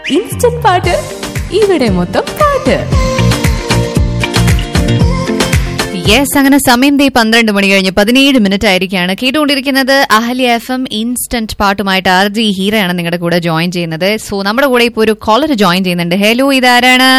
Instant പാട്ട് ഇവിടെ മൊത്തം പാട്ട് യെസ് അങ്ങനെ സമയം ദേ പന്ത്രണ്ട് മണി കഴിഞ്ഞ് പതിനേഴ് മിനിറ്റ് ആയിരിക്കാണ് കേട്ടുകൊണ്ടിരിക്കുന്നത് അഹല്യ എഫ് എം ഇൻസ്റ്റന്റ് പാട്ടുമായിട്ട് ആർ ജി ഹീറയാണ് നിങ്ങളുടെ കൂടെ ജോയിൻ ചെയ്യുന്നത് സോ നമ്മുടെ കൂടെ ഇപ്പോൾ ഒരു കോളർ ജോയിൻ ചെയ്യുന്നുണ്ട് ഹലോ ഇതാരാണ്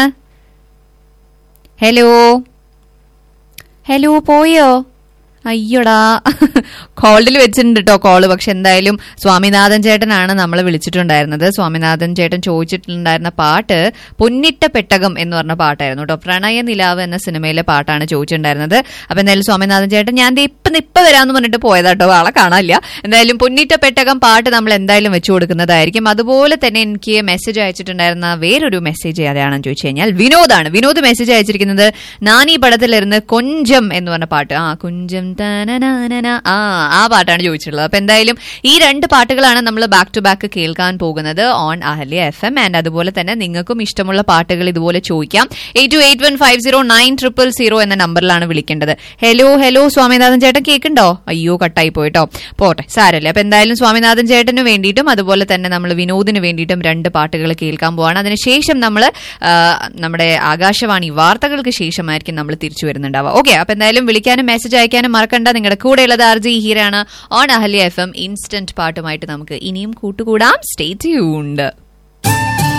ഹലോ ഹലോ പോയോ അയ്യോടാ കോളിൽ വെച്ചിട്ടുണ്ട് കേട്ടോ കോള് പക്ഷെ എന്തായാലും സ്വാമിനാഥൻ ചേട്ടനാണ് നമ്മളെ വിളിച്ചിട്ടുണ്ടായിരുന്നത് സ്വാമിനാഥൻ ചേട്ടൻ ചോദിച്ചിട്ടുണ്ടായിരുന്ന പാട്ട് പൊന്നിട്ട പെട്ടകം എന്ന് പറഞ്ഞ പാട്ടായിരുന്നു കേട്ടോ പ്രണയ നിലാവ് എന്ന സിനിമയിലെ പാട്ടാണ് ചോദിച്ചിട്ടുണ്ടായിരുന്നത് അപ്പൊ എന്തായാലും സ്വാമിനാഥൻ ചേട്ടൻ ഞാൻ ദേ ഇപ്പം ഇപ്പം വരാമെന്ന് പറഞ്ഞിട്ട് പോയതാട്ടോ ആളെ കാണാനില്ല എന്തായാലും പൊന്നിട്ട പെട്ടകം പാട്ട് നമ്മൾ എന്തായാലും വെച്ചു കൊടുക്കുന്നതായിരിക്കും അതുപോലെ തന്നെ എനിക്ക് മെസ്സേജ് അയച്ചിട്ടുണ്ടായിരുന്ന വേറൊരു മെസ്സേജ് ഏതാണെന്ന് ചോദിച്ചു കഴിഞ്ഞാൽ വിനോദാണ് വിനോദ് മെസ്സേജ് അയച്ചിരിക്കുന്നത് നാനീ പടത്തിലിരുന്ന് കൊഞ്ചം എന്ന് പറഞ്ഞ പാട്ട് ആ കുഞ്ചം തനനനന. ആ ആ പാട്ടാണ് ചോദിച്ചിട്ടുള്ളത് അപ്പൊ എന്തായാലും ഈ രണ്ട് പാട്ടുകളാണ് നമ്മൾ ബാക്ക് ടു ബാക്ക് കേൾക്കാൻ പോകുന്നത് on Ahalya F M and അതുപോലെ തന്നെ നിങ്ങൾക്കും ഇഷ്ടമുള്ള പാട്ടുകൾ ഇതുപോലെ ചോദിക്കാം eight two eight one five zero nine triple zero എന്ന നമ്പറിലാണ് വിളിക്കേണ്ടത് ഹലോ ഹലോ സ്വാമിനാഥൻ ചേട്ടൻ കേൾക്കുണ്ടോ അയ്യോ കട്ടായി പോയിട്ടോ പോട്ടെ സാരല്ലേ അപ്പൊ എന്തായാലും സ്വാമിനാഥൻ ചേട്ടന് വേണ്ടിയിട്ടും അതുപോലെ തന്നെ നമ്മൾ വിനോദിന് വേണ്ടിയിട്ടും രണ്ട് പാട്ടുകൾ കേൾക്കാൻ പോവാണ് അതിനുശേഷം നമ്മൾ നമ്മുടെ ആകാശവാണി വാർത്തകൾക്ക് ശേഷമായിരിക്കും നമ്മൾ തിരിച്ചു വരുന്നുണ്ടാവുക ഓക്കെ അപ്പൊ എന്തായാലും വിളിക്കാനും മെസ്സേജ് അയക്കാനും മറക്കണ്ട നിങ്ങളുടെ കൂടെയുള്ളത് ആർ ജി ഹീരാണ് on Ahalya F M instant പാട്ടുമായിട്ട് നമുക്ക് ഇനിയും കൂട്ടുകൂടാം സ്റ്റേ ട്യൂൺഡ്